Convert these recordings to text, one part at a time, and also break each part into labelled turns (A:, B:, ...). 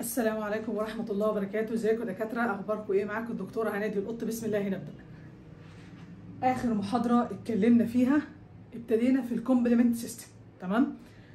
A: السلام عليكم ورحمة الله وبركاته ازيكم يا دكاترة اخباركم ايه معاكم الدكتورة هنادي القط بسم الله نبدأ اخر محاضرة اتكلمنا فيها ابتدينا في الكومبلمنت سيستم تمام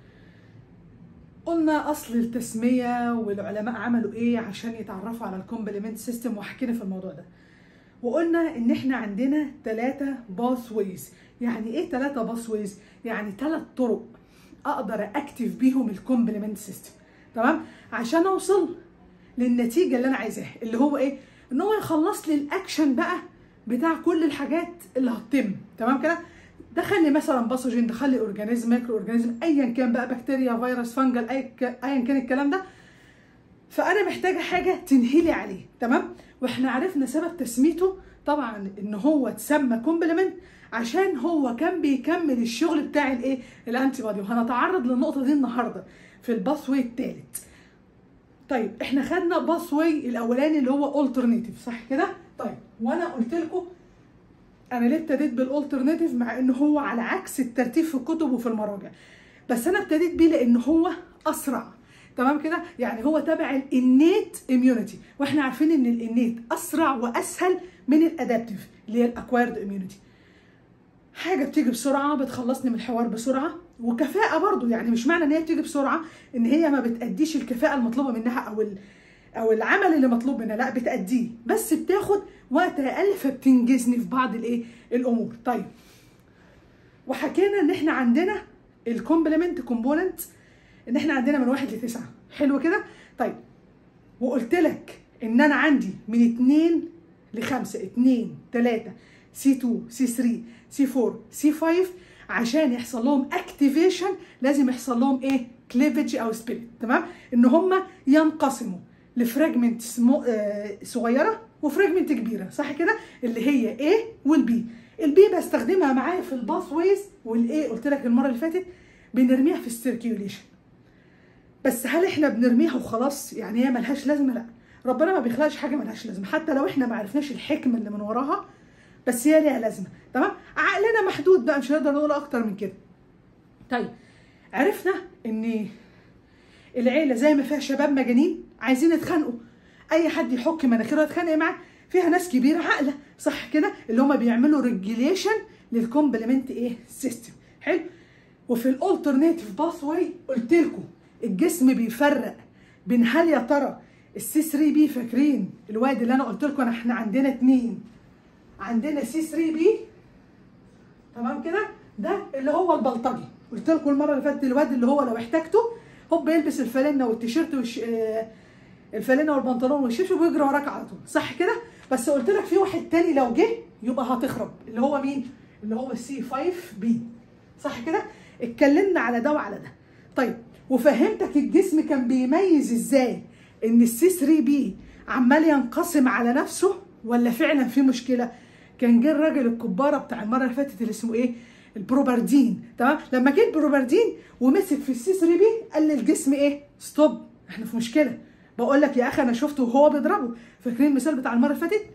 A: قلنا اصل التسمية والعلماء عملوا ايه عشان يتعرفوا على الكومبلمنت سيستم وحكينا في الموضوع ده وقلنا ان احنا عندنا ثلاثة باث ويز يعني ايه ثلاثة باث ويز يعني ثلاث طرق اقدر اكتف بيهم الكومبلمنت سيستم تمام عشان اوصل للنتيجه اللي انا عايزاها اللي هو ايه ان هو يخلص لي الاكشن بقى بتاع كل الحاجات اللي هتتم تمام كده دخل لي مثلا باثوجين دخل لي اورجانيزم مايكرو اورجانيزم ايا كان بقى بكتيريا فيروس فانجل ايا كان الكلام ده فانا محتاجه حاجه تنهي لي عليه تمام واحنا عرفنا سبب تسميته طبعا ان هو اتسمى كومبلمنت عشان هو كان بيكمل الشغل بتاع الايه الانتي بودي وهنتعرض للنقطه دي النهارده في الباث واي الثالث طيب احنا خدنا باث واي الاولاني اللي هو الترناتيف صح كده طيب وانا قلت لكم انا ليه ابتديت بالالترناتيف مع ان هو على عكس الترتيب في الكتب وفي المراجع بس انا ابتديت بيه لان هو اسرع تمام كده يعني هو تبع الانيت اميونيتي واحنا عارفين ان الانيت اسرع واسهل من الادابتيف اللي هي الاكوايرد اميونيتي حاجه بتيجي بسرعه بتخلصني من الحوار بسرعه وكفاءه برضو يعني مش معنى ان هي بتيجي بسرعه ان هي ما بتاديش الكفاءه المطلوبه منها او او العمل اللي مطلوب منها لا بتاديه بس بتاخد وقت اقل فبتنجزني في بعض الايه الامور طيب وحكينا ان احنا عندنا الكومبلمنت كومبوننت ان احنا عندنا من واحد لتسعه حلو كده طيب وقلت لك ان انا عندي من اتنين لخمسه اتنين تلاته سي 2 سي 3 سي 4 سي 5 عشان يحصل لهم اكتيفيشن لازم يحصل لهم ايه كليفج او سبيريت تمام ان هم ينقسموا لفراجمنت سمو... آه صغيره وفراجمنت كبيره صح كده اللي هي A والبي البي بستخدمها معايا في الباث ويز والاي قلت لك المره اللي فاتت بنرميها في السيركيوليشن بس هل احنا بنرميها وخلاص يعني هي ملهاش لازمه لا ربنا ما بيخلقش حاجه ملهاش لازمه حتى لو احنا ما عرفناش الحكمه اللي من وراها بس هي ليها لازمه تمام عقلنا محدود بقى مش هنقدر نقول اكتر من كده طيب عرفنا ان العيله زي ما فيها شباب مجانين عايزين يتخانقوا اي حد يحك مناخيره يتخانق معاه فيها ناس كبيره عاقله صح كده اللي هم بيعملوا ريجيليشن للكومبلمنت ايه سيستم حلو وفي الالترناتيف باث واي قلت لكم الجسم بيفرق بين هل يا ترى السي 3 بي فاكرين الواد اللي انا قلت لكم احنا عندنا اتنين عندنا سي 3 بي تمام كده ده اللي هو البلطجي قلت لكم المره اللي فاتت الواد اللي هو لو احتاجته هوب يلبس الفانلة والتيشيرت والش... آه الفانلة والبنطلون والشبشب ويجري وراك على طول صح كده بس قلت لك في واحد تاني لو جه يبقى هتخرب اللي هو مين اللي هو السي 5 بي صح كده اتكلمنا على ده وعلى ده طيب وفهمتك الجسم كان بيميز ازاي ان السي 3 بي عمال ينقسم على نفسه ولا فعلا في مشكله كان جه الراجل الكباره بتاع المره اللي فاتت اللي اسمه ايه البروبردين تمام لما جه البروبردين ومسك في السي 3 بي قال للجسم ايه ستوب احنا في مشكله بقول لك يا اخي انا شفته وهو بيضربه فاكرين المثال بتاع المره اللي فاتت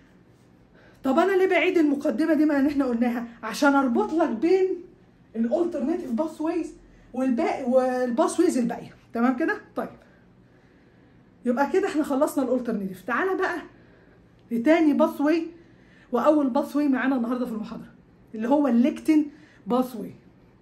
A: طب انا ليه بعيد المقدمه دي ما ان احنا قلناها عشان اربط لك بين الالترناتيف باث ويز والباقي والباث ويز الباقيه تمام كده طيب يبقى كده احنا خلصنا الالترناتيف تعالى بقى لتاني باث واي واول باث واي معانا النهارده في المحاضره اللي هو الليكتين باث واي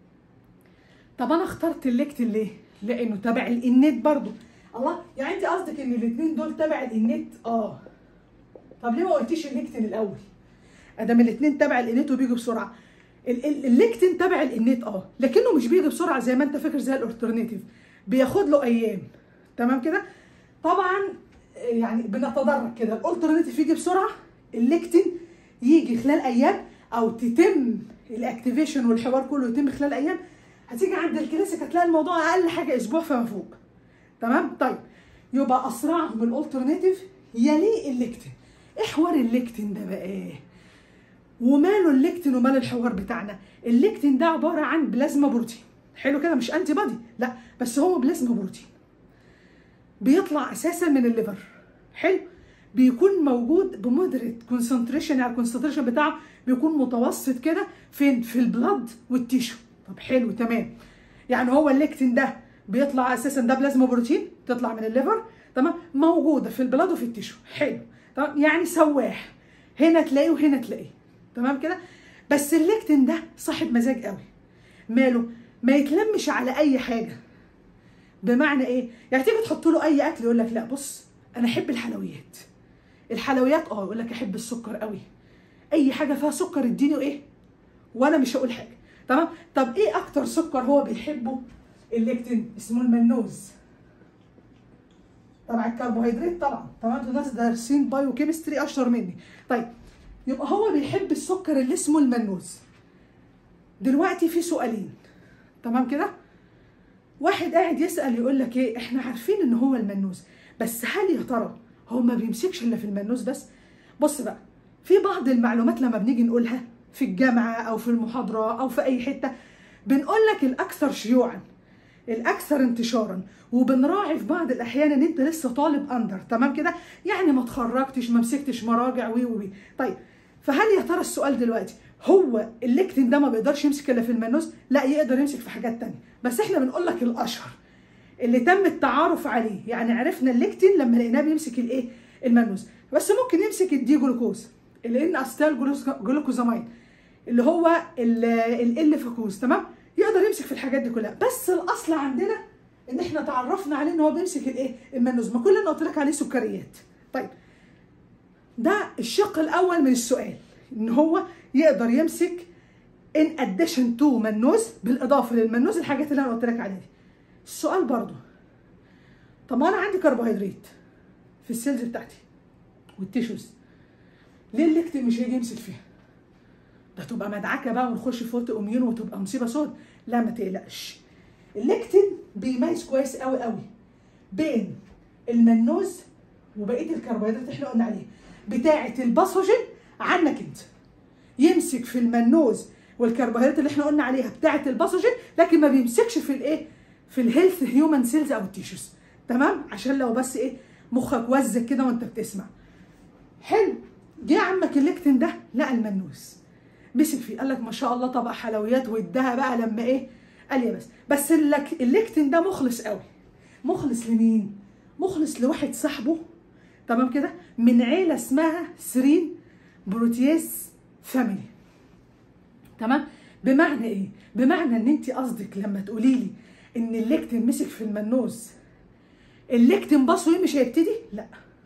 A: طب انا اخترت الليكتين ليه لانه تبع الانيت برضو الله يعني انت قصدك ان الاثنين دول تبع الانيت اه طب ليه ما قلتيش الليكتين الاول ادام الاثنين تبع الانيت وبيجوا بسرعه الليكتين تبع الانيت اه لكنه مش بيجي بسرعه زي ما انت فاكر زي الالترناتيف بياخد له ايام تمام كده طبعا يعني بنتدرج كده الالترناتيف يجي بسرعه الليكتين يجي خلال ايام او تتم الاكتيفيشن والحوار كله يتم خلال ايام هتيجي عند الكلاسيك هتلاقي الموضوع اقل حاجه اسبوع فما فوق تمام طيب يبقى اسرعهم الالترناتيف يليه الليكتين ايه حوار الليكتين ده بقى ايه وماله الليكتين ومال الحوار بتاعنا الليكتين ده عباره عن بلازما بروتين حلو كده مش انتي بادي لا بس هو بلازما بروتين بيطلع اساسا من الليفر حلو بيكون موجود بمودريت كونسنتريشن يعني الكونسنتريشن بتاعه بيكون متوسط كده فين في البلد والتيشو طب حلو تمام يعني هو الليكتين ده بيطلع اساسا ده بلازما بروتين تطلع من الليفر تمام موجوده في البلاد وفي التيشو حلو تمام يعني سواح هنا تلاقيه وهنا تلاقيه تمام كده بس الليكتين ده صاحب مزاج قوي ماله ما يتلمش على اي حاجه بمعنى ايه يعني تيجي تحط له اي اكل يقول لك لا بص انا احب الحلويات الحلويات اه يقول لك احب السكر قوي اي حاجه فيها سكر اديني ايه وانا مش هقول حاجه تمام طب ايه اكتر سكر هو بيحبه الليكتين اسمه المنوز طبعا الكربوهيدرات طبعا تمام انتوا ناس دارسين بايو كيمستري اشطر مني طيب يبقى هو بيحب السكر اللي اسمه المنوز دلوقتي في سؤالين تمام كده واحد قاعد يسال يقول لك ايه احنا عارفين ان هو المنوز بس هل يا ترى هو ما بيمسكش الا في المنوز بس بص بقى في بعض المعلومات لما بنيجي نقولها في الجامعه او في المحاضره او في اي حته بنقول لك الاكثر شيوعا الاكثر انتشارا وبنراعي في بعض الاحيان ان انت لسه طالب اندر تمام كده يعني ما اتخرجتش ما مسكتش مراجع وي وي طيب فهل يا ترى السؤال دلوقتي هو الليكتين ده ما بيقدرش يمسك الا في المنوز لا يقدر يمسك في حاجات تانية بس احنا بنقول لك الاشهر اللي تم التعارف عليه يعني عرفنا الليكتين لما لقيناه بيمسك الايه المنوز بس ممكن يمسك الدي جلوكوز اللي ان استال جلوكوزامين اللي هو ال فاكوز تمام يقدر يمسك في الحاجات دي كلها بس الاصل عندنا ان احنا تعرفنا عليه ان هو بيمسك الايه المنوز ما كل اللي قلت لك عليه سكريات طيب ده الشق الاول من السؤال ان هو يقدر يمسك ان اديشن تو منوز بالاضافه للمنوز الحاجات اللي انا قلت لك عليها دي السؤال برضو طب ما انا عندي كربوهيدرات في السيلز بتاعتي والتيشوز ليه الليكتين مش هيجي يمسك فيها ده تبقى مدعكه بقى ونخش في اوتو اميون وتبقى مصيبه سود لا ما تقلقش الليكتين بيميز كويس قوي قوي بين المنوز وبقيه الكربوهيدرات اللي احنا قلنا عليها بتاعه الباثوجين عنك انت يمسك في المنوز والكربوهيدرات اللي احنا قلنا عليها بتاعه الباثوجين لكن ما بيمسكش في الايه في الهيلث هيومن سيلز او التيشوز تمام عشان لو بس ايه مخك وزك كده وانت بتسمع حلو جه عمك الليكتين ده لقى المنوز مسك فيه قال لك ما شاء الله طبق حلويات واداها بقى لما ايه قال يا بس بس اللك الليكتين ده مخلص قوي مخلص لمين مخلص لواحد صاحبه تمام كده من عيله اسمها سرين بروتياس فاميلي تمام بمعنى ايه بمعنى ان انت قصدك لما تقولي لي ان الليكتين مسك في المنوز الليكتين بصوي مش هيبتدي لا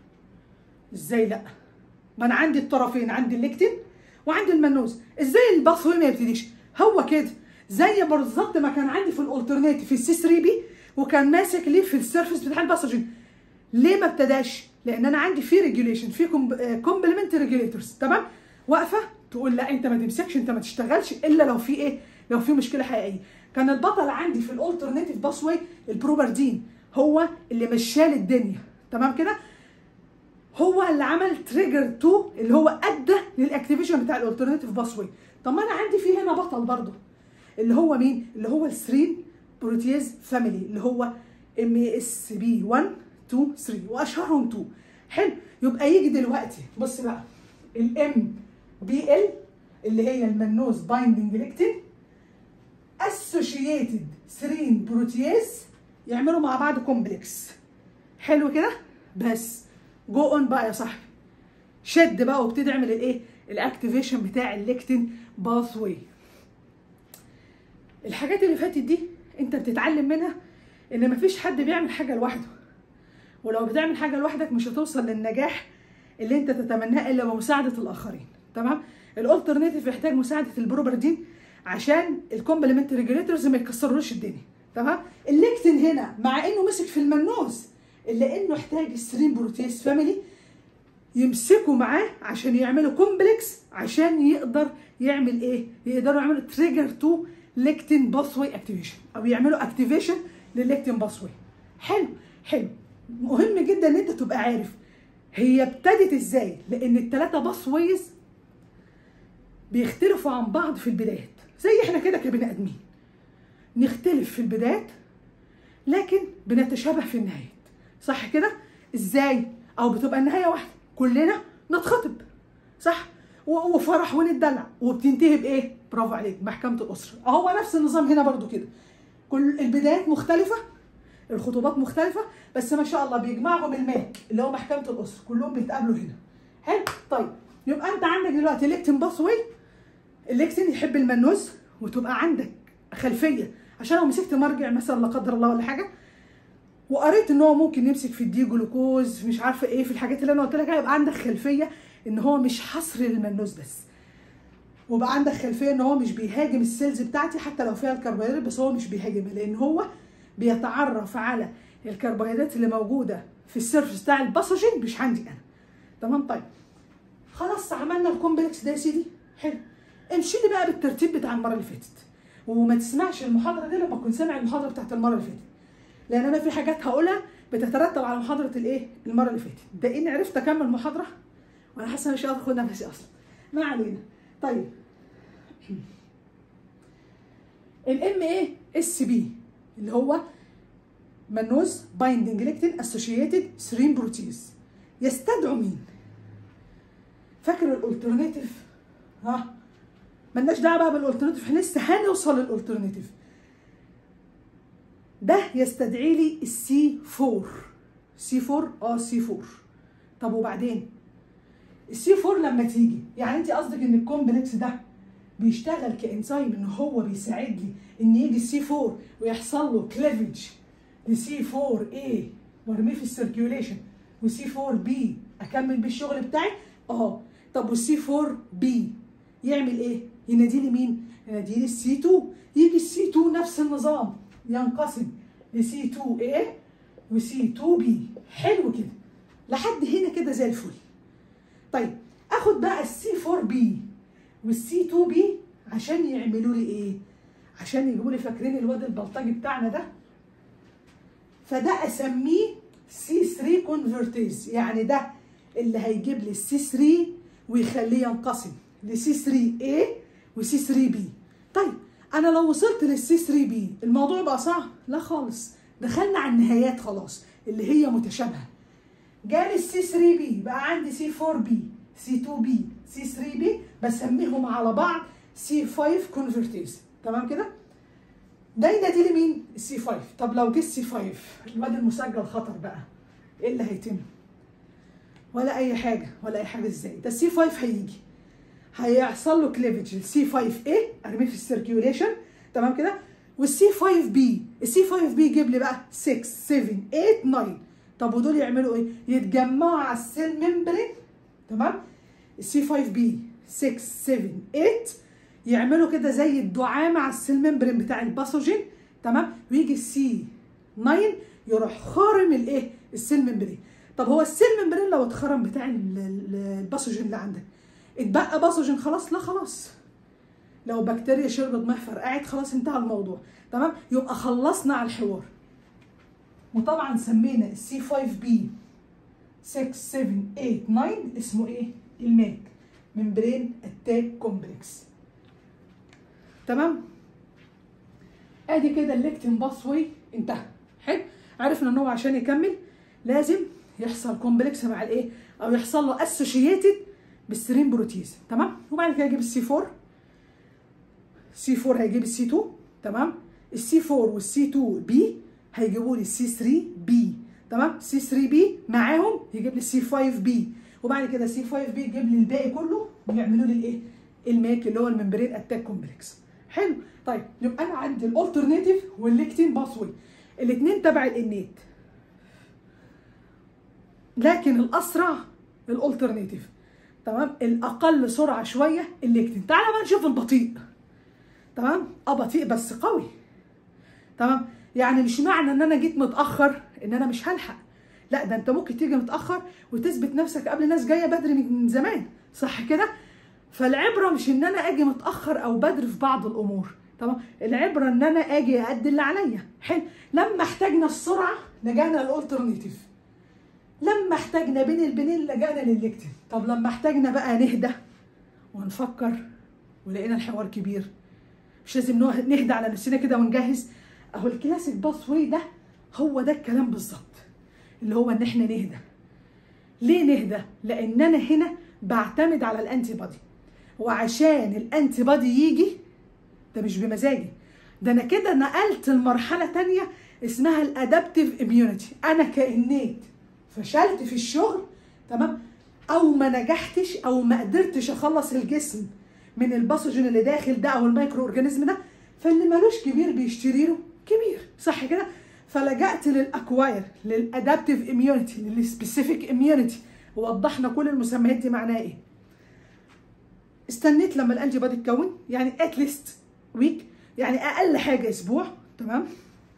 A: ازاي لا ما انا عندي الطرفين عندي الليكتين وعندي المنوز ازاي البصوي ما يبتديش هو كده زي بالظبط ما كان عندي في الالترناتيف في السي 3 بي وكان ماسك ليه في السيرفيس بتاع الباسوجين ليه ما ابتداش لان انا عندي في ريجوليشن في كومبلمنت ريجوليتورز تمام واقفه تقول لا انت ما تمسكش انت ما تشتغلش الا لو في ايه لو في مشكله حقيقيه كان البطل عندي في الالترناتيف باسوي البروبردين هو اللي مشال الدنيا تمام كده هو اللي عمل تريجر 2 اللي هو ادى للاكتيفيشن بتاع الالترناتيف باسوي طب ما انا عندي في هنا بطل برضه اللي هو مين اللي هو السرين بروتياز فاميلي اللي هو ام اس بي 1 2 3 واشهرهم 2 حلو يبقى يجي دلوقتي بص بقى الام بي ال اللي هي المنوز بايندنج ليكتين اسوشيتد سرين بروتياز يعملوا مع بعض كومبلكس حلو كده بس جو اون بقى يا صاحبي شد بقى وابتدي اعمل الايه الاكتيفيشن بتاع الليكتين باث واي الحاجات اللي فاتت دي انت بتتعلم منها ان مفيش حد بيعمل حاجه لوحده ولو بتعمل حاجه لوحدك مش هتوصل للنجاح اللي انت تتمناه الا بمساعده الاخرين تمام الالترناتيف يحتاج مساعده البروبردين عشان الكومبلمنت ريجوليتورز ما يكسروش الدنيا تمام الليكتين هنا مع انه مسك في المنوز الا انه احتاج السرين بروتيز فاميلي يمسكوا معاه عشان يعملوا كومبلكس عشان يقدر يعمل ايه يقدروا يعملوا تريجر تو ليكتين باثوي اكتيفيشن او يعملوا اكتيفيشن للليكتين باثوي حلو حلو مهم جدا ان انت تبقى عارف هي ابتدت ازاي لان الثلاثه باثويز بيختلفوا عن بعض في البدايات زي احنا كده كبني ادمين نختلف في البدايات لكن بنتشابه في النهايات صح كده ازاي او بتبقى النهايه واحده كلنا نتخطب صح وفرح ونتدلع وبتنتهي بايه برافو عليك محكمه الاسره اهو نفس النظام هنا برضو كده كل البدايات مختلفه الخطوبات مختلفه بس ما شاء الله بيجمعهم الماك اللي هو محكمه الاسره كلهم بيتقابلوا هنا حلو طيب يبقى انت عندك دلوقتي ليكتن باثوي الليكتن يحب المنوز وتبقى عندك خلفيه عشان لو مسكت مرجع مثلا لا قدر الله ولا حاجه وقريت ان هو ممكن يمسك في الدي جلوكوز مش عارفه ايه في الحاجات اللي انا قلت لك يبقى عندك خلفيه ان هو مش حصر للمنوز بس وبقى عندك خلفيه ان هو مش بيهاجم السيلز بتاعتي حتى لو فيها الكربوهيدرات بس هو مش بيهاجمها لان هو بيتعرف على الكربوهيدرات اللي موجوده في السيرفس بتاع الباثوجين مش عندي انا تمام طيب خلاص عملنا الكومبلكس ده يا سيدي حلو امشي لي بقى بالترتيب بتاع المره اللي فاتت وما تسمعش المحاضره دي لما تكون سامع المحاضره بتاعت المره اللي فاتت لان انا في حاجات هقولها بتترتب على محاضره الايه المره اللي فاتت ده اني عرفت اكمل محاضره وانا حاسه مش قادره اخد نفسي اصلا ما علينا طيب الام ايه اس بي اللي هو منوز بايندنج ليكتين اسوشيتد سرين بروتيز يستدعوا مين فاكر الالترناتيف ها ملناش دعوه بقى بالالترناتيف احنا لسه هنوصل للالترناتيف ده يستدعي لي السي 4 سي 4 اه سي 4 طب وبعدين السي 4 لما تيجي يعني انت قصدك ان الكومبلكس ده بيشتغل كانزيم ان هو بيساعد لي ان يجي السي 4 ويحصل له كليفج لسي 4 اي وارميه في السيركيوليشن وسي 4 بي اكمل بيه الشغل بتاعي اه طب والسي 4 بي يعمل ايه؟ ينادي لي مين؟ ينادي لي السي 2 يجي السي 2 نفس النظام ينقسم لسي 2 اي وسي 2 بي حلو كده لحد هنا كده زي الفل طيب اخد بقى السي 4 بي والسي 2 بي عشان يعملوا لي ايه؟ عشان يجيبوا لي فاكرين الواد البلطجي بتاعنا ده فده اسميه سي 3 كونفرتيز يعني ده اللي هيجيب لي السي 3 ويخليه ينقسم لسي 3 A وسي 3 B طيب انا لو وصلت للسي 3 B الموضوع بقى صعب لا خالص دخلنا على النهايات خلاص اللي هي متشابهه جالي السي 3 B بقى عندي سي 4 B سي 2 B سي 3 B بسميهم على بعض سي 5 كونفرتيز تمام كده ده ينادي لي مين السي 5 طب لو جه السي 5 الواد المسجل خطر بقى ايه اللي هيتم ولا اي حاجه ولا اي حاجه ازاي ده السي 5 هيجي هيحصل له كليفج السي 5 اي ارميه في السيركيوليشن تمام كده والسي 5 بي السي 5 بي يجيب لي بقى 6 7 8 9 طب ودول يعملوا ايه يتجمعوا على السيل ممبرين تمام السي 5 بي 6 7 8 يعملوا كده زي الدعامه على السيل ممبرين بتاع الباثوجين تمام ويجي السي 9 يروح خارم الايه السيل ممبرين طب هو السيل ممبرين لو اتخرم بتاع الباثوجين اللي عندك اتبقى باثوجين خلاص لا خلاص لو بكتيريا شربت ميه فرقعت خلاص انتهى الموضوع تمام يبقى خلصنا على الحوار وطبعا سمينا السي 5 بي 6 7 8 9 اسمه ايه الماك ممبرين اتاك كومبلكس تمام ادي كده الليكتين باثوي انتهى حلو عرفنا ان هو عشان يكمل لازم يحصل كومبلكس مع الايه او يحصل له اسوشيتد بالسيرين بروتيز تمام وبعد كده اجيب السي 4 سي 4 هيجيب السي 2 تمام السي 4 والسي 2 بي هيجيبوا لي السي 3 بي تمام سي 3 بي معاهم يجيب لي السي 5 بي وبعد كده سي 5 بي يجيب لي الباقي كله ويعملوا لي الايه الماك اللي هو الممبرين اتاك كومبلكس حلو طيب يبقى انا عندي الالترناتيف والليكتين باثوي الاثنين تبع الانيت لكن الاسرع الالترناتيف تمام الاقل سرعه شويه الليكتين تعالى بقى نشوف البطيء تمام اه بطيء بس قوي تمام يعني مش معنى ان انا جيت متاخر ان انا مش هلحق لا ده انت ممكن تيجي متاخر وتثبت نفسك قبل ناس جايه بدري من زمان صح كده فالعبره مش ان انا اجي متاخر او بدري في بعض الامور تمام العبره ان انا اجي ادي اللي عليا حلو لما احتاجنا السرعه لجانا الالترناتيف لما احتاجنا بين البنين لجانا للليكتين طب لما احتاجنا بقى نهدى ونفكر ولقينا الحوار كبير مش لازم نهدى على نفسنا كده ونجهز اهو الكلاسيك باث واي ده هو ده الكلام بالظبط اللي هو ان احنا نهدى ليه نهدى لان انا هنا بعتمد على الانتي بادي وعشان الانتي بادي يجي ده مش بمزاجي ده انا كده نقلت لمرحله تانية اسمها الادابتيف اميونيتي انا كانيت فشلت في الشغل تمام او ما نجحتش او ما قدرتش اخلص الجسم من الباثوجين اللي داخل ده او الميكرو اورجانيزم ده فاللي ملوش كبير بيشتري له كبير صح كده فلجأت للاكواير للادابتيف اميونيتي للسبيسيفيك اميونيتي ووضحنا كل المسميات دي معناها ايه استنيت لما الانتي بادي تكون يعني اتليست ويك يعني اقل حاجه اسبوع تمام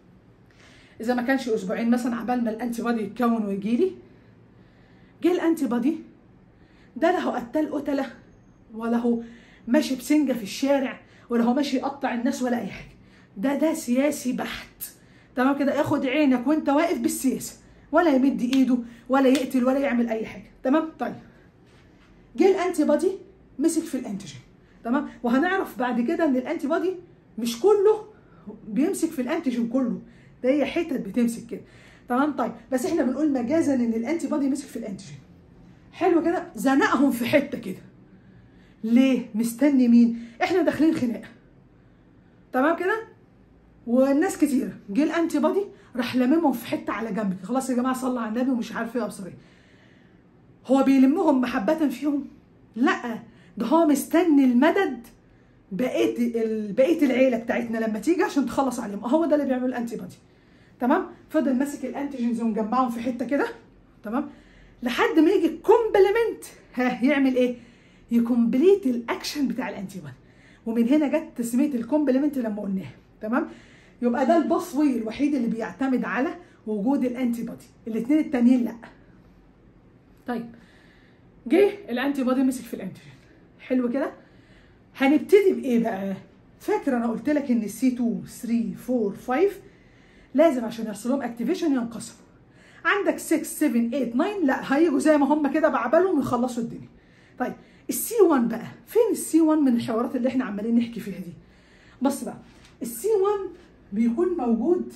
A: اذا ما كانش اسبوعين مثلا عبال ما الانتي بادي يتكون ويجي لي جه الانتي بادي ده لا هو قتال قتله ولا هو ماشي بسنجه في الشارع ولا هو ماشي يقطع الناس ولا اي حاجه ده ده سياسي بحت تمام كده ياخد عينك وانت واقف بالسياسه ولا يمد ايده ولا يقتل ولا يعمل اي حاجه تمام طيب جه الانتي بادي مسك في الانتيجين تمام وهنعرف بعد كده ان الانتي بادي مش كله بيمسك في الانتيجين كله ده هي حتت بتمسك كده تمام طيب بس احنا بنقول مجازا ان الانتي بادي مسك في الانتيجين حلو كده زنقهم في حته كده ليه مستني مين احنا داخلين خناقه تمام كده والناس كتيره جه الانتي بادي راح لممهم في حته على جنب خلاص يا جماعه صلوا على النبي ومش عارف ايه ابصر ايه هو بيلمهم محبه فيهم لا ده هو مستني المدد بقيه ال- بقيه العيله بتاعتنا لما تيجي عشان تخلص عليهم هو ده اللي بيعمل الانتي بادي تمام فضل ماسك الانتيجينز ومجمعهم في حته كده تمام لحد ما يجي الكومبلمنت ها يعمل ايه يكمبليت الاكشن بتاع الانتي بادي ومن هنا جت تسميه الكومبلمنت لما قلناها تمام يبقى ده البصوي الوحيد اللي بيعتمد على وجود الانتي بادي الاثنين التانيين لا طيب جه الانتي بادي مسك في الانتيجين حلو كده هنبتدي بايه بقى فاكر انا قلت لك ان السي 2 3 4 5 لازم عشان يحصل لهم اكتيفيشن ينقسموا عندك 6 7 8 9 لا هيجوا زي ما هم كده بعبالهم ويخلصوا الدنيا طيب السي 1 بقى فين السي 1 من الحوارات اللي احنا عمالين نحكي فيها دي بص بقى السي 1 بيكون موجود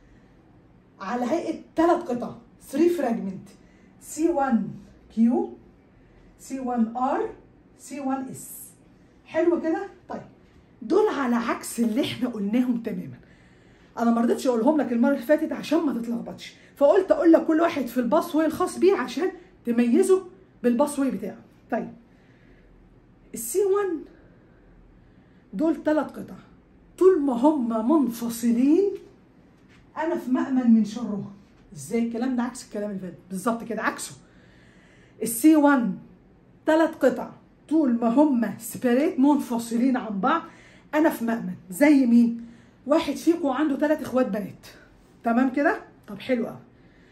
A: على هيئه ثلاث قطع 3 فراجمنت سي 1 كيو سي 1 ار سي 1 اس حلو كده طيب دول على عكس اللي احنا قلناهم تماما انا ما رضيتش اقولهم لك المره اللي فاتت عشان ما تتلخبطش فقلت اقول لك كل واحد في الباسوي الخاص بيه عشان تميزه بالباسوي بتاعه طيب السي 1 دول ثلاث قطع طول ما هم منفصلين انا في مأمن من شرهم ازاي الكلام ده عكس الكلام اللي فات بالظبط كده عكسه السي 1 ثلاث قطع طول ما هم سبريت منفصلين عن بعض انا في مأمن زي مين واحد فيكم عنده ثلاث اخوات بنات تمام كده طب حلو قوي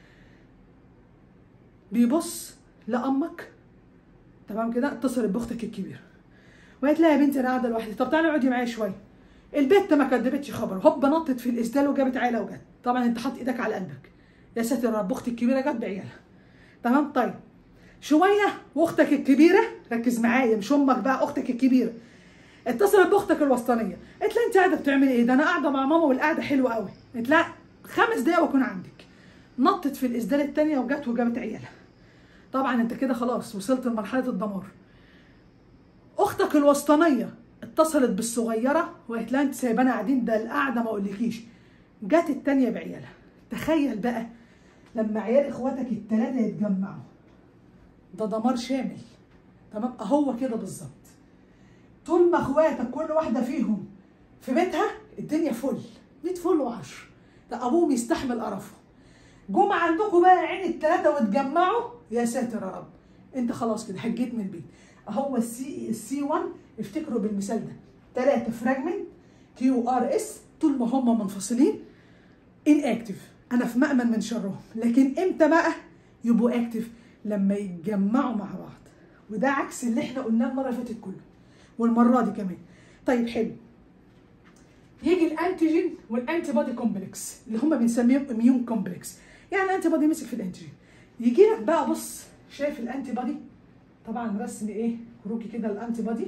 A: بيبص لامك تمام كده اتصلت باختك الكبيره وقالت لها يا بنتي انا قاعده لوحدي طب تعالي اقعدي معايا شويه البت ما كدبتش خبر هوب نطت في الاسدال وجابت عيله وجت طبعا انت حاطط ايدك على قلبك يا ساتر يا رب اختي الكبيره جت بعيالها تمام طيب شويه واختك الكبيره ركز معايا مش امك بقى اختك الكبيره اتصلت باختك الوسطانيه قالت لها انت قاعده بتعملي ايه ده انا قاعده مع ماما والقعده حلوه قوي قالت لها خمس دقايق واكون عندك نطت في الاسدال الثانيه وجت وجابت عيالها طبعا انت كده خلاص وصلت لمرحله الدمار اختك الوسطانيه اتصلت بالصغيره وقالت لها انت سايبانا قاعدين ده القعده ما اقولكيش جت التانيه بعيالها تخيل بقى لما عيال اخواتك التلاته يتجمعوا ده دمار شامل تمام اهو كده بالظبط طول ما اخواتك كل واحده فيهم في بيتها الدنيا فل 100 فل وعشر ده ابوهم يستحمل قرفه جم عندكم بقى عين التلاته واتجمعوا يا ساتر يا رب انت خلاص كده حجيت من البيت اهو السي السي 1 افتكروا بالمثال ده ثلاثه فراجمنت كيو ار اس طول ما هم منفصلين ان اكتف انا في مأمن من شرهم لكن امتى بقى يبقوا اكتف لما يتجمعوا مع بعض وده عكس اللي احنا قلناه المره اللي فاتت كله والمره دي كمان طيب حلو يجي الانتيجين والانتي بودي كومبلكس اللي هم بنسميهم اميون كومبلكس يعني الانتي بودي مسك في الانتيجين يجي لك بقى بص شايف الانتي بودي طبعا رسم ايه كروكي كده الانتي بودي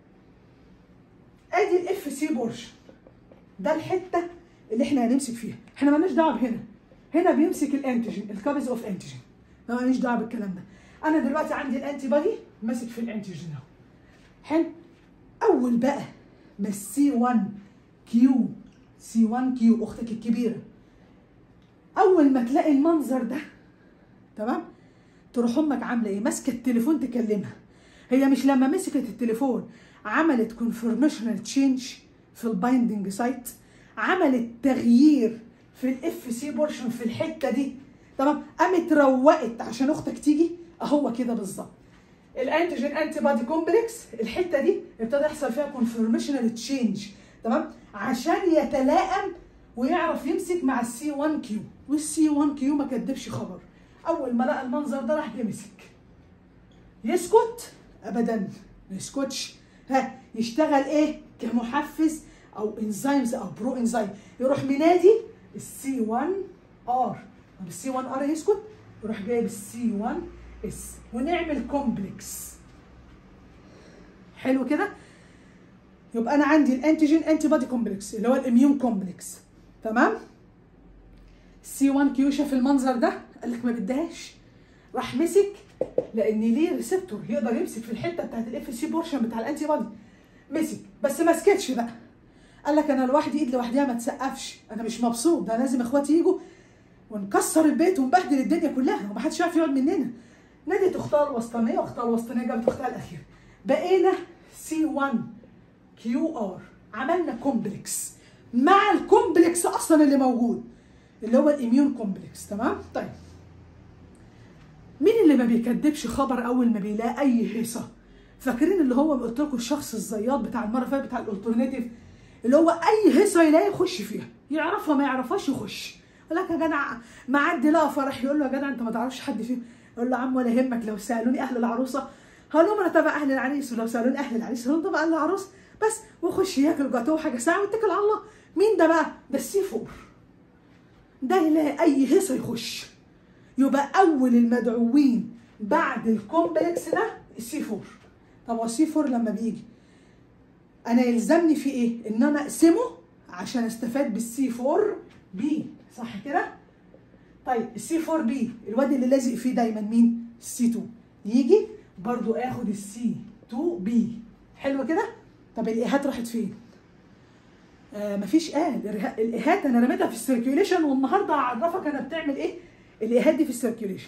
A: ادي الاف سي بورشن ده الحته اللي احنا هنمسك فيها احنا مالناش دعوه بهنا هنا بيمسك الانتيجين الكابز اوف انتيجين ما ماليش دعوه بالكلام ده انا دلوقتي عندي الانتي بودي ماسك في الانتيجين اهو حلو اول بقى ما السي 1 كيو سي 1 كيو اختك الكبيره اول ما تلاقي المنظر ده تمام تروح امك عامله ايه ماسكه التليفون تكلمها هي مش لما مسكت التليفون عملت كونفورميشنال تشينج في البايندنج سايت عملت تغيير في الاف سي بورشن في الحته دي تمام قامت روقت عشان اختك تيجي اهو كده بالظبط الانتيجين انتي بادي كومبلكس الحته دي ابتدى يحصل فيها كونفورميشنال تشينج تمام عشان يتلائم ويعرف يمسك مع السي 1 كيو والسي 1 كيو ما كدبش خبر اول ما لقى المنظر ده راح جه مسك يسكت ابدا ما يسكتش ها يشتغل ايه كمحفز او انزيمز او برو انزيم يروح منادي السي 1 ار طب السي 1 ار يسكت يروح جايب السي 1 اس ونعمل كومبلكس حلو كده يبقى انا عندي الانتيجين انتي بادي كومبلكس اللي هو الاميون كومبلكس تمام سي 1 كيو شاف المنظر ده قال لك ما بدهاش راح مسك لان ليه ريسبتور يقدر يمسك في الحته بتاعت الاف سي بورشن بتاع الانتي بادي مسك بس ما سكتش بقى قال لك انا لوحدي ايد لوحديها ما تسقفش انا مش مبسوط ده لازم اخواتي يجوا ونكسر البيت ونبهدل الدنيا كلها ومحدش يعرف يقعد مننا نادت اختها الوسطانيه واختها الوسطانيه جابت اختها الاخيره بقينا سي 1 كيو ار عملنا كومبلكس مع الكومبلكس اصلا اللي موجود اللي هو الاميون كومبلكس تمام طيب مين اللي ما بيكدبش خبر اول ما بيلاقي اي هيصه فاكرين اللي هو قلت لكم الشخص الزياط بتاع المره اللي فاتت بتاع الالترناتيف اللي هو اي هيصه يلاقي يخش فيها يعرفها ما يعرفهاش يخش يقول لك يا جدع معدي لقى فرح يقول له يا جدع انت ما تعرفش حد فيهم يقول له عم ولا يهمك لو سالوني اهل العروسه هقول لهم انا تبع اهل العريس ولو سالوني اهل العريس هقول لهم تبع اهل العروس بس ويخش ياكل جاتوه حاجه ساعه ويتكل على الله مين ده بقى؟ ده السي فور ده يلاقي اي هيصه يخش يبقى اول المدعوين بعد الكومبلكس ده السي فور طب هو السي فور لما بيجي انا يلزمني في ايه؟ ان انا اقسمه عشان استفاد بالسي 4 بي صح كده؟ طيب السي 4 بي الواد اللي لازق فيه دايما مين؟ السي 2 يجي برضو اخد السي 2 بي حلو كده؟ طب الايهات راحت فين؟ آه مفيش اه الايهات انا رميتها في السيركيوليشن والنهارده هعرفك انا بتعمل ايه الايهات دي في السيركيوليشن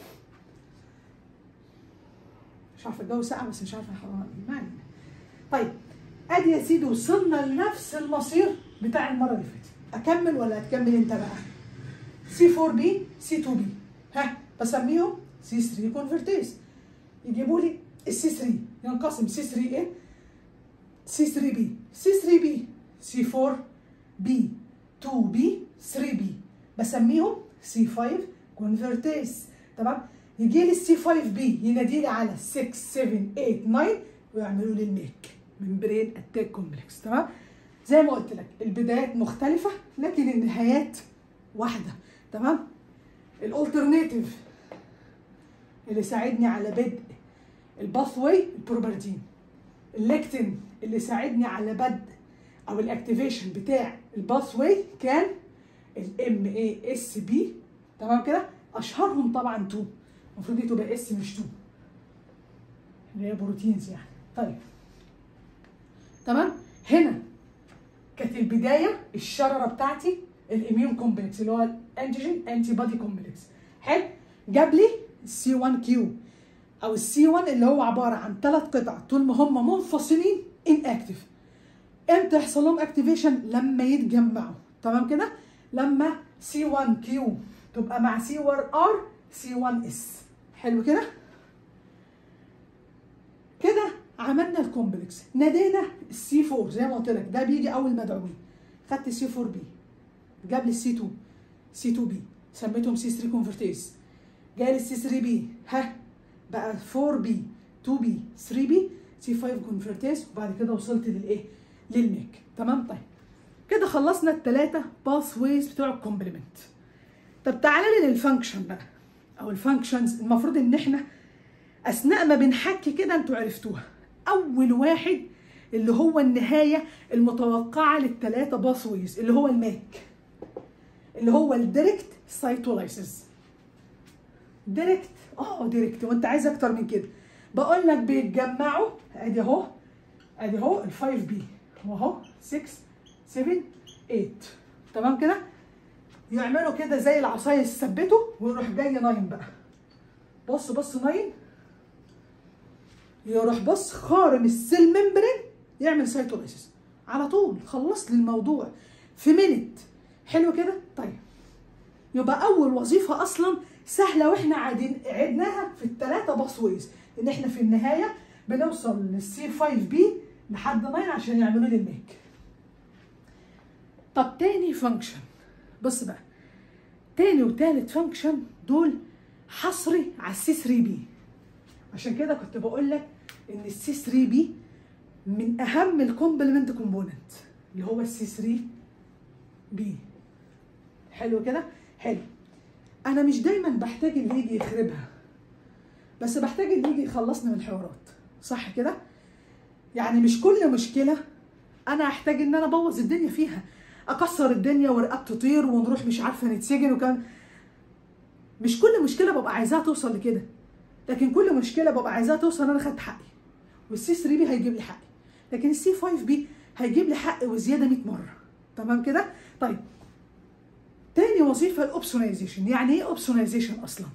A: مش عارفه الجو ساقع بس مش عارفه الحراره ما علينا طيب ادي يا سيدي وصلنا لنفس المصير بتاع المره اللي فاتت اكمل ولا هتكمل انت بقى سي 4 بي سي 2 بي ها بسميهم سي 3 كونفرتيز يجيبوا لي السي 3 ينقسم سي 3 ايه سي 3 بي سي 3 بي سي 4 بي 2 بي 3 بي بسميهم سي 5 كونفرتيز تمام يجي لي السي 5 بي ينادي لي على 6 7 8 9 ويعملوا لي الميك ممبرين اتاك كومبلكس تمام زي ما قلت لك البدايات مختلفه لكن النهايات واحده تمام الالترناتيف اللي ساعدني على بدء الباث واي البروبرتين الليكتين اللي ساعدني على بدء او الاكتيفيشن بتاع الباث واي كان الام اي اس بي تمام كده اشهرهم طبعا 2 المفروض دي تبقى اس مش 2 اللي هي بروتينز يعني طيب تمام هنا كانت البدايه الشرره بتاعتي الاميون كومبلكس اللي هو الانتيجين انتي بادي كومبلكس حلو جاب لي السي 1 كيو او السي 1 اللي هو عباره عن ثلاث قطع طول ما هم منفصلين ان اكتف امتى يحصل لهم اكتيفيشن لما يتجمعوا تمام كده لما سي 1 كيو تبقى مع سي 1 ار سي 1 اس حلو كده كده عملنا الكومبلكس نادينا السي 4 زي ما قلت لك ده بيجي اول مدعوين خدت السي 4 بي جاب لي السي 2 سي 2 بي سميتهم سي 3 كونفرتيز جالي السي 3 بي ها بقى 4 بي 2 بي 3 بي سي 5 كونفرتيز وبعد كده وصلت للايه للميك تمام طيب كده خلصنا الثلاثه باث ويز بتوع الكومبلمنت طب تعالى لي للفانكشن بقى او الفانكشنز المفروض ان احنا اثناء ما بنحكي كده انتوا عرفتوها اول واحد اللي هو النهايه المتوقعه للثلاثه باث ويز اللي هو الماك اللي هو الديركت سايتولايسيس ديركت اه ديركت وانت عايز اكتر من كده بقول لك بيتجمعوا ادي اهو ادي اهو ال 5 بي واهو 6 7 8 تمام كده يعملوا كده زي العصايه يثبتوا ويروح جاي نايم بقى بص بص نايم يروح بص خارم السيل ممبرين يعمل سيتوليسيس على طول خلص لي الموضوع في مينت حلو كده طيب يبقى اول وظيفه اصلا سهله واحنا عادين عدناها في الثلاثه باسويز ان احنا في النهايه بنوصل للسي 5 بي لحد 9 عشان يعملوا لي الميك طب تاني فانكشن بص بقى تاني وتالت فانكشن دول حصري على السي 3 بي عشان كده كنت بقول لك ان السي 3 بي من اهم الكومبلمنت كومبوننت اللي هو السي 3 بي حلو كده حلو انا مش دايما بحتاج اللي يجي يخربها بس بحتاج اللي يجي يخلصني من الحوارات صح كده يعني مش كل مشكله انا احتاج ان انا ابوظ الدنيا فيها اكسر الدنيا ورقبتي تطير ونروح مش عارفه نتسجن وكان مش كل مشكله ببقى عايزاها توصل لكده لكن كل مشكله ببقى عايزاها توصل انا خدت حقي والسي 3 بي هيجيب لي حقي لكن السي 5 بي هيجيب لي حقي وزياده 100 مره تمام كده طيب تاني وظيفه الاوبسونايزيشن يعني ايه اوبسونايزيشن اصلا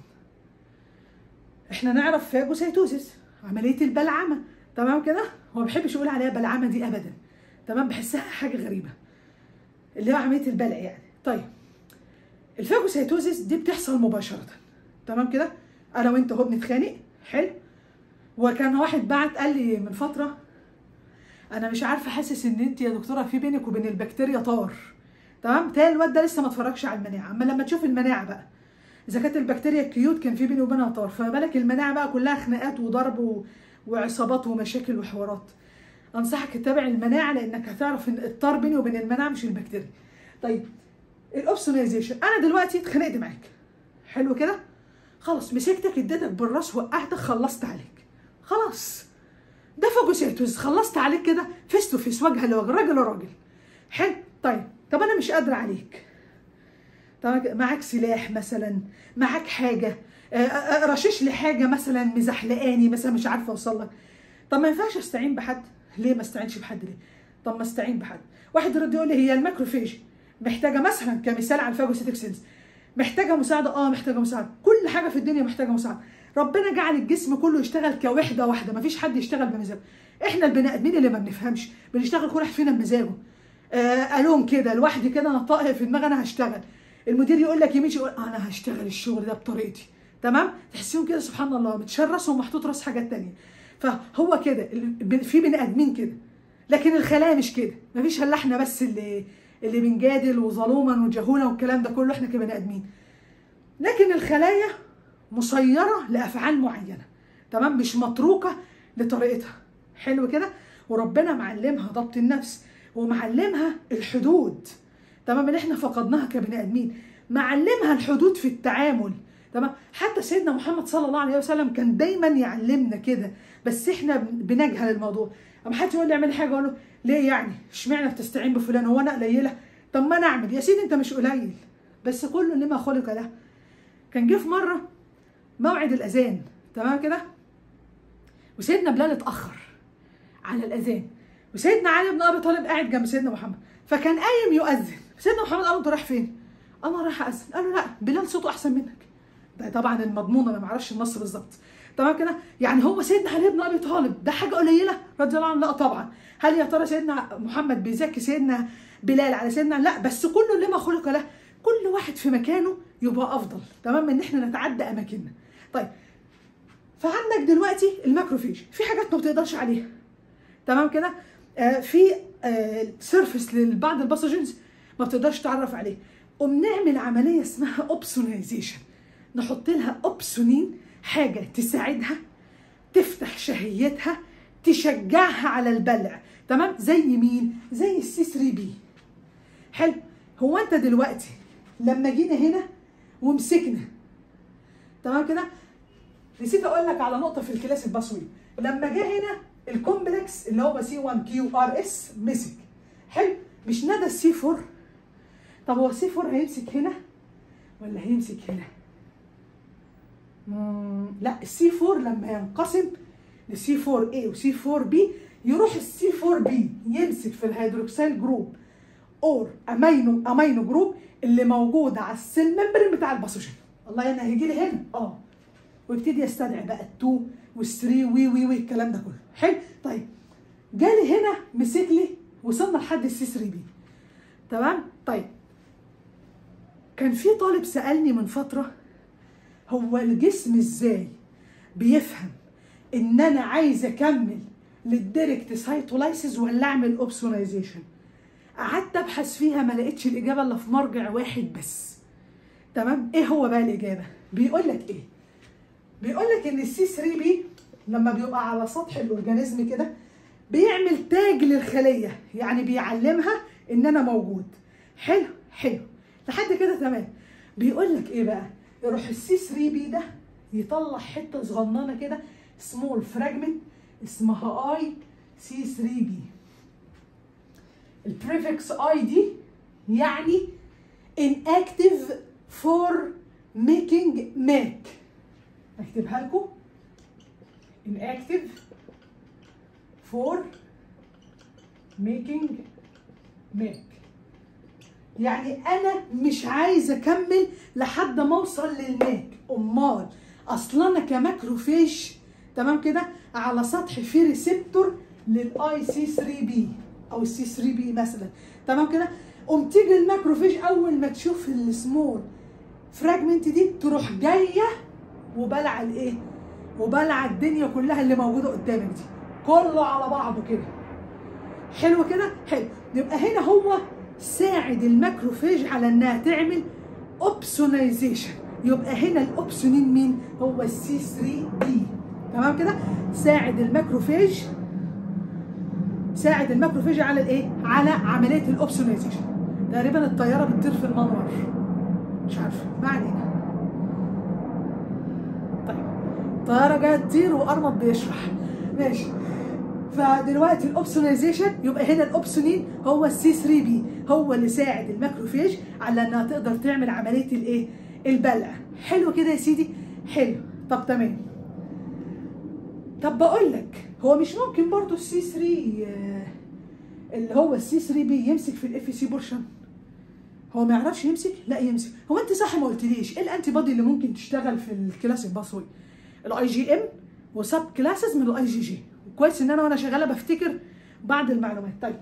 A: احنا نعرف فاجوسيتوزيس عمليه البلعمه تمام كده هو ما بيحبش يقول عليها بلعمه دي ابدا تمام بحسها حاجه غريبه اللي هو عمليه البلع يعني طيب الفاجوسيتوزيس دي بتحصل مباشره تمام كده انا وانت اهو بنتخانق حلو وكان واحد بعت قال لي من فتره انا مش عارفه حاسس ان انت يا دكتوره في بينك وبين البكتيريا طار تمام تاني الواد ده لسه ما اتفرجش على المناعه اما لما تشوف المناعه بقى اذا كانت البكتيريا كيوت كان في بيني وبينها طار فما بالك المناعه بقى كلها خناقات وضرب و... وعصابات ومشاكل وحوارات انصحك تتابع المناعه لانك هتعرف ان الطار بيني وبين المناعه مش البكتيريا طيب الاوبسونايزيشن انا دلوقتي اتخانقت معاك حلو كده خلاص مسكتك اديتك بالراس وقعتك خلصت عليك خلاص ده فاجوسيتوز خلصت عليك كده فيس تو فيس وجها لوجه راجل وراجل حلو طيب طب انا مش قادره عليك طب معاك سلاح مثلا معاك حاجه رشش لي حاجه مثلا مزحلقاني مثلا مش عارفه اوصل لك طب ما ينفعش استعين بحد ليه ما استعينش بحد ليه طب ما استعين بحد واحد يرد يقول لي هي الماكروفيج محتاجه مثلا كمثال على الفاجوسيتك سيلز محتاجه مساعده اه محتاجه مساعده كل حاجه في الدنيا محتاجه مساعده ربنا جعل الجسم كله يشتغل كوحده واحده مفيش حد يشتغل بمزاجه احنا البني ادمين اللي ما بنفهمش بنشتغل كل واحد فينا بمزاجه آه الوم كده لوحدي كده انا طائر في دماغي انا هشتغل المدير يقول لك يمين يقول انا هشتغل الشغل ده بطريقتي تمام تحسيهم كده سبحان الله متشرس ومحطوط راس حاجات تانية فهو كده في بني ادمين كده لكن الخلايا مش كده مفيش الا احنا بس اللي اللي بنجادل وظلوما وجهولا والكلام ده كله احنا كبني ادمين لكن الخلايا مسيره لافعال معينه تمام مش متروكه لطريقتها حلو كده وربنا معلمها ضبط النفس ومعلمها الحدود تمام اللي احنا فقدناها كبني ادمين معلمها الحدود في التعامل تمام حتى سيدنا محمد صلى الله عليه وسلم كان دايما يعلمنا كده بس احنا بنجهل الموضوع اما حد يقول لي اعمل حاجه اقول له ليه يعني اشمعنى بتستعين بفلان هو انا قليله طب ما انا اعمل يا سيدي انت مش قليل بس كله لما خلق له كان جه في مره موعد الاذان تمام كده وسيدنا بلال اتاخر على الاذان وسيدنا علي بن ابي طالب قاعد جنب سيدنا محمد فكان قايم يؤذن سيدنا محمد قال له انت رايح فين؟ انا رايح اذن قال له لا بلال صوته احسن منك ده طبعا المضمون انا ما اعرفش النص بالظبط تمام كده يعني هو سيدنا علي بن ابي طالب ده حاجه قليله رضي الله عنه لا طبعا هل يا ترى سيدنا محمد بيزكي سيدنا بلال على سيدنا لا بس كله لما خلق له كل واحد في مكانه يبقى افضل تمام ان احنا نتعدى اماكننا طيب فعندك دلوقتي الماكروفيج في حاجات ما بتقدرش عليها تمام كده آه في آه سيرفس لبعض الباثوجينز ما بتقدرش تعرف عليه قوم نعمل عمليه اسمها اوبسونايزيشن نحط لها اوبسونين حاجه تساعدها تفتح شهيتها تشجعها على البلع تمام زي مين زي السي 3 بي حلو هو انت دلوقتي لما جينا هنا ومسكنا تمام كده نسيت اقول لك على نقطه في الكلاس البصري لما جه هنا الكومبلكس اللي هو سي 1 كيو ار اس مسك حلو مش نادى السي 4 طب هو السي 4 هيمسك هنا ولا هيمسك هنا مم. لا السي 4 لما ينقسم لسي 4 A وسي 4 B يروح السي 4 B يمسك في الهيدروكسيل جروب اور امينو امينو جروب اللي موجوده على السيل ممبرين بتاع الباثوجين الله يعني هيجي لي هنا اه ويبتدي يستدعي بقى ال2 وال3 وي وي وي الكلام ده كله حلو طيب جالي هنا مسك لي وصلنا لحد السي 3 بي تمام طيب كان في طالب سالني من فتره هو الجسم ازاي بيفهم ان انا عايز اكمل للديركت سايتولايسيس ولا اعمل اوبسونايزيشن قعدت ابحث فيها ما لقيتش الاجابه الا في مرجع واحد بس تمام ايه هو بقى الاجابه بيقول لك ايه بيقول لك ان السي 3 بي لما بيبقى على سطح الاورجانيزم كده بيعمل تاج للخليه يعني بيعلمها ان انا موجود حلو حلو لحد كده تمام بيقول لك ايه بقى يروح السي 3 بي ده يطلع حته صغننه كده سمول فراجمنت اسمها اي سي 3 بي البريفكس اي دي يعني inactive for making MAC اكتبها لكم inactive for making MAC يعني انا مش عايز اكمل لحد ما اوصل للماك امال اصلا انا كماكروفيج تمام كده على سطح فيه ريسبتور للاي سي 3 بي او السي 3 بي مثلا تمام كده قوم تيجي الماكروفيج اول ما تشوف السمول فراجمنت دي تروح جايه وبلع الايه وبلع الدنيا كلها اللي موجوده قدامك دي كله على بعضه كده حلو كده حلو يبقى هنا هو ساعد الماكروفيج على انها تعمل اوبسونايزيشن يبقى هنا الاوبسونين مين هو السي 3 بي تمام كده ساعد الماكروفيج ساعد الماكروفيج على الايه على عمليه الاوبسونايزيشن تقريبا الطياره بتطير في المنور مش عارفه ما علينا طيب الطياره جايه تطير وارمط بيشرح ماشي فدلوقتي الاوبسونايزيشن يبقى هنا الاوبسونين هو السي 3 بي هو اللي ساعد الماكروفيج على انها تقدر تعمل عمليه الايه البلع حلو كده يا سيدي حلو طب تمام طب بقول لك هو مش ممكن برضو السي 3 اللي هو السي 3 بي يمسك في الاف سي بورشن هو ما يعرفش يمسك لا يمسك هو انت صح ما قلتليش ايه الانتي بودي اللي ممكن تشتغل في الكلاسيك باسوي الاي جي ام وسب كلاسز من الاي جي جي كويس ان انا وانا شغاله بفتكر بعض المعلومات طيب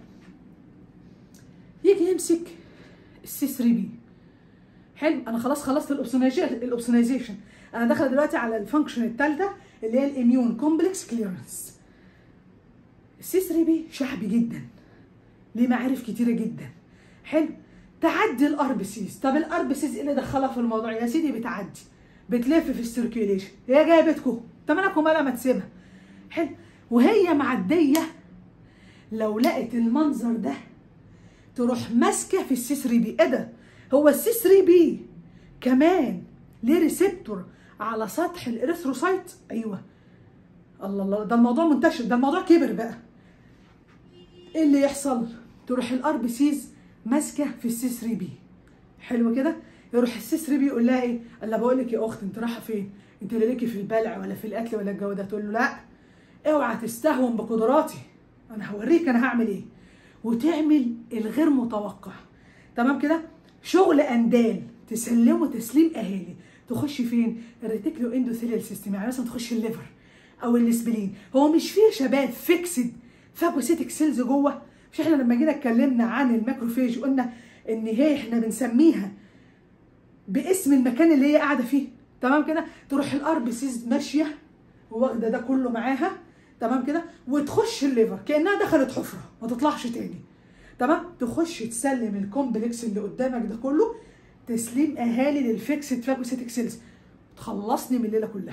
A: يجي يمسك السي 3 بي حلو انا خلاص خلصت الاوبسونايزيشن انا داخله دلوقتي على الفانكشن الثالثه اللي هي الاميون كومبلكس كليرنس السي 3 بي شعبي جدا ليه معارف كتيره جدا حلو تعدي الار بي سيز طب الار بي سيز اللي دخلها في الموضوع يا سيدي بتعدي بتلف في السيركيوليشن هي جايه بيتكم انت مالك ومالها ما تسيبها حلو وهي معديه لو لقت المنظر ده تروح ماسكه في السي 3 بي ايه ده هو السي 3 بي كمان ليه ريسبتور على سطح الاريثروسايت ايوه الله الله ده الموضوع منتشر ده الموضوع كبر بقى ايه اللي يحصل تروح الار بي سيز ماسكه في السي 3 بي حلو كده يروح السي 3 بي يقول لها ايه الا بقول لك يا اخت انت رايحه فين انت لا ليكي في البلع ولا في الاكل ولا الجو ده تقول له لا اوعى تستهون بقدراتي انا هوريك انا هعمل ايه وتعمل الغير متوقع تمام كده شغل اندال تسلمه تسليم اهالي تخش فين الريتيكلو اندوثيليال سيستم يعني مثلا تخش الليفر او الاسبلين هو مش فيه شباب فيكسد فاجوسيتك سيلز جوه مش احنا لما جينا اتكلمنا عن الماكروفيج قلنا ان هي احنا بنسميها باسم المكان اللي هي قاعده فيه تمام كده تروح الار بي سيز ماشيه واخده ده كله معاها تمام كده وتخش الليفر كانها دخلت حفره ما تطلعش تاني تمام تخش تسلم الكومبلكس اللي قدامك ده كله تسليم اهالي للفيكسد فاجوسيتك سيلز تخلصني من الليله كلها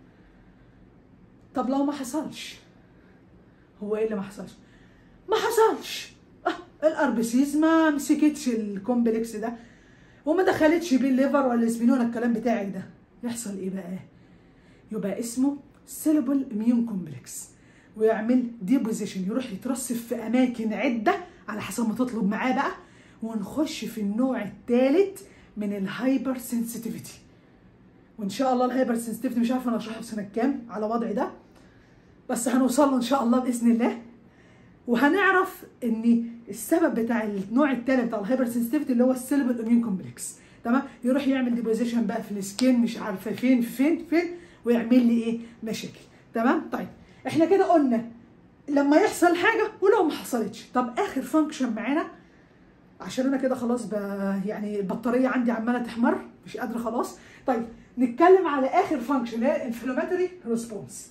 A: طب لو ما حصلش هو ايه اللي ما حصلش ما حصلش اه الار بي سيز ما مسكتش الكومبلكس ده وما دخلتش بيه الليفر ولا السبينونا الكلام بتاعك ده يحصل ايه بقى يبقى اسمه سيلبل اميون كومبلكس ويعمل ديبوزيشن يروح يترصف في اماكن عده على حسب ما تطلب معاه بقى ونخش في النوع الثالث من الهايبر سنسيتيفيتي وان شاء الله الهايبر سنسيتيفيتي مش عارفه انا اشرحه في سنه كام على وضعي ده بس هنوصل له ان شاء الله باذن الله وهنعرف ان السبب بتاع النوع التاني بتاع الهايبر سنسيتيفيتي اللي هو السيلبل اميون كومبلكس تمام يروح يعمل ديبوزيشن بقى في السكين مش عارفه فين فين فين ويعمل لي ايه مشاكل تمام طيب احنا كده قلنا لما يحصل حاجه ولو ما حصلتش طب اخر فانكشن معانا عشان انا كده خلاص ب... يعني البطاريه عندي عماله تحمر مش قادره خلاص طيب نتكلم على اخر فانكشن اللي هي انفلاماتوري ريسبونس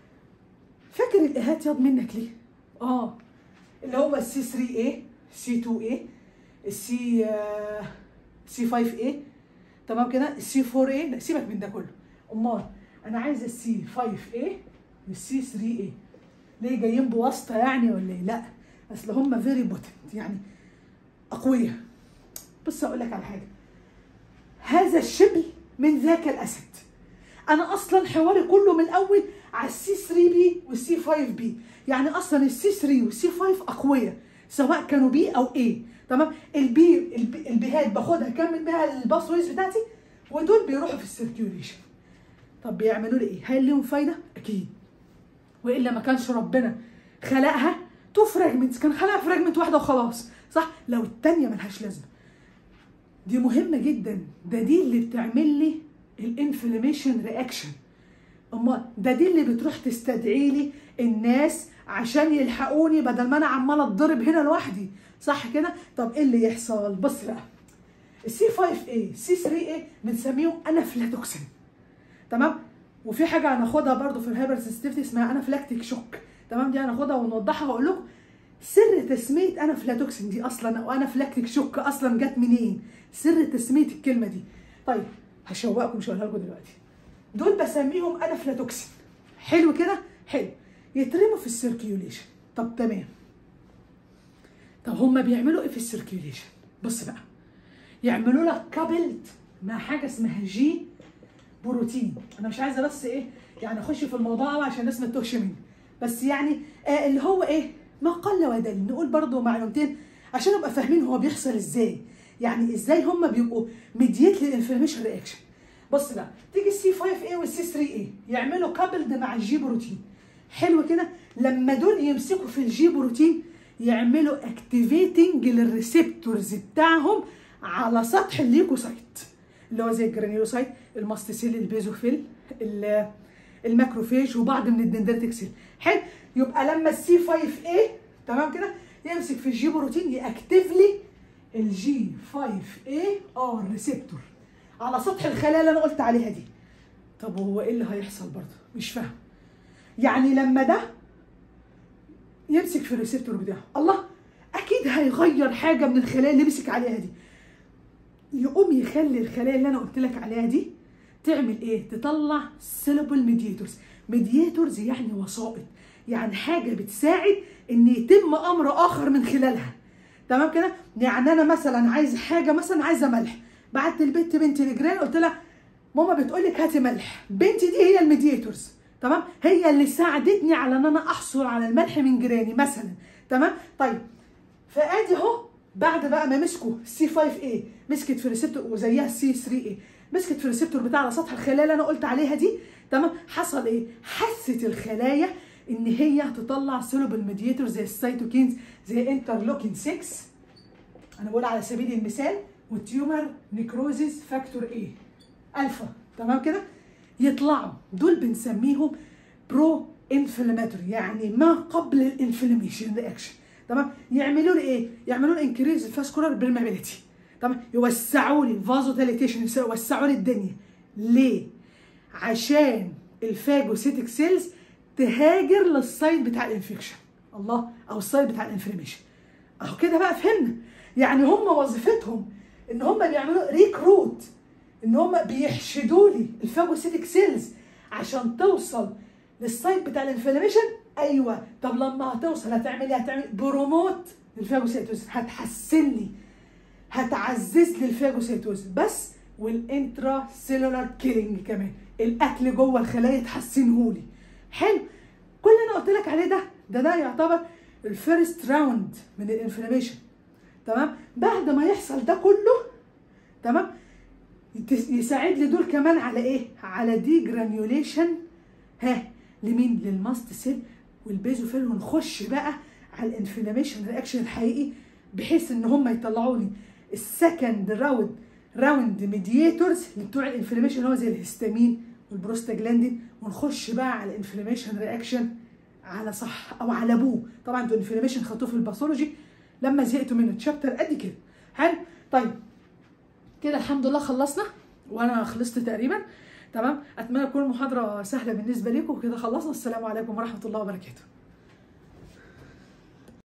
A: فاكر الاهات ياض منك ليه اه اللي هو السي 3 a سي 2 a السي سي 5 a تمام كده السي 4 a لا سيبك من ده كله امال انا عايز السي 5 a والسي 3 a ليه جايين بواسطه يعني ولا ايه لا اصل هم فيري بوتنت يعني اقوياء بص اقول لك على حاجه هذا الشبل من ذاك الاسد انا اصلا حواري كله من الاول على السي 3 بي والسي 5 بي يعني اصلا السي 3 والسي 5 اقوياء سواء كانوا بي او اي تمام البي البي- البيهات باخدها كمل بيها الباس ويز بتاعتي ودول بيروحوا في السيركيوليشن طب بيعملوا لي ايه هل ليهم فايده اكيد والا ما كانش ربنا خلقها تو فراجمنتس كان خلقها فراجمنت واحده وخلاص صح لو التانيه ملهاش لازمه دي مهمه جدا ده دي اللي بتعمل لي الانفلاميشن رياكشن اما ده دي اللي بتروح تستدعي لي الناس عشان يلحقوني بدل ما انا عماله اتضرب هنا لوحدي صح كده طب ايه اللي يحصل بص بقى السي 5 a سي 3 a بنسميهم انافلاتوكسين تمام وفي حاجه هناخدها برضو في الهايبر سنسيتيفيتي اسمها انافلاكتيك شوك تمام دي هناخدها ونوضحها واقول لكم سر تسميه انافلاتوكسين دي اصلا او انافلاكتيك شوك اصلا جت منين سر تسميه الكلمه دي طيب هشوقكم مش هقولها لكم دلوقتي دول بسميهم انافلاتوكسين حلو كده حلو يترموا في السيركيوليشن طب تمام طب هما بيعملوا ايه في السيركيوليشن بص بقى يعملوا لك كابلت مع حاجه اسمها جي بروتين انا مش عايزه بس ايه يعني اخش في الموضوع قوي عشان الناس ما تتوهش مني بس يعني آه اللي هو ايه ما قل ودل نقول برضو معلومتين عشان نبقى فاهمين هو بيحصل ازاي يعني ازاي هم بيبقوا مديت للانفلاميشن رياكشن بص بقى تيجي السي 5 a والسي 3 a يعملوا كابلد مع الجي بروتين حلو كده لما دول يمسكوا في الجي بروتين يعملوا اكتيفيتنج للريسبتورز بتاعهم على سطح الليكوسايت اللي هو زي الجرانيولوسايت الماستسيل البيزوفيل ال- الماكروفيج وبعض من الدندريتك سيل حلو يبقى لما السي 5 a تمام كده يمسك في الجي بروتين ياكتيف لي الجي 5 a ار ريسبتور على سطح الخلايا اللي انا قلت عليها دي طب هو ايه اللي هيحصل برضه مش فاهم يعني لما ده يمسك في الريسبتور بتاعه الله اكيد هيغير حاجه من الخلايا اللي مسك عليها دي يقوم يخلي الخلايا اللي انا قلت لك عليها دي تعمل ايه تطلع سيلبل ميدياتورز ميدياتورز يعني وسائط يعني حاجه بتساعد ان يتم امر اخر من خلالها تمام كده يعني انا مثلا عايز حاجه مثلا عايزه ملح بعت البنت بنتي لجيران قلت لها ماما بتقول لك هاتي ملح بنتي دي هي الميدياتورز تمام هي اللي ساعدتني على ان انا احصل على الملح من جيراني مثلا تمام طيب فادي اهو بعد بقى ما مسكوا السي 5 a مسكت في الريسبتور وزيها السي 3 a مسكت في الريسبتور بتاع على سطح الخلايا اللي انا قلت عليها دي تمام حصل ايه حست الخلايا ان هي تطلع سولوبل ميدياتور زي السيتوكينز زي انترلوكين 6 انا بقول على سبيل المثال والتيومر نيكروزيس فاكتور ايه الفا تمام كده يطلعوا دول بنسميهم برو انفلاماتوري يعني ما قبل الانفلاميشن رياكشن تمام يعملوا لي ايه يعملوا لي انكريز الفاسكولار برمابيلتي تمام يوسعوا لي فازو ديليتيشن يوسعوا لي الدنيا ليه عشان الفاجوسيتك سيلز تهاجر للسايد بتاع الانفكشن الله او السايد بتاع الانفلاميشن اهو كده بقى فهمنا يعني هم وظيفتهم ان هم بيعملوا ريكروت ان هم بيحشدوا لي الفاجوسيتك سيلز عشان توصل للسايت بتاع الانفلاميشن ايوه طب لما هتوصل هتعمل ايه هتعمل بروموت للفاجوسيتوز هتحسن لي هتعزز لي الفاجوسيتوز بس والانترا سيلولار كيلينج كمان الاكل جوه الخلايا تحسنه لي حلو كل اللي انا قلت لك عليه ده ده ده يعتبر الفيرست راوند من الانفلاميشن تمام بعد ما يحصل ده كله تمام يتس- يساعد لي دول كمان على ايه على دي جرانيوليشن ها لمين للماست سيل والبيزوفيل ونخش بقى على الانفلاميشن رياكشن الحقيقي بحيث ان هم يطلعوا لي السكند راوند راوند ميدياتورز بتوع الانفلاميشن اللي هو زي الهستامين والبروستاجلاندين ونخش بقى على الانفلاميشن رياكشن على صح او على ابوه طبعا انتوا الانفلاميشن خدتوه في الباثولوجي لما زهقتوا من الشابتر قد كده حلو طيب كده الحمد لله خلصنا وانا خلصت تقريبا تمام اتمنى تكون المحاضره سهله بالنسبه لكم وكده خلصنا السلام عليكم ورحمه الله وبركاته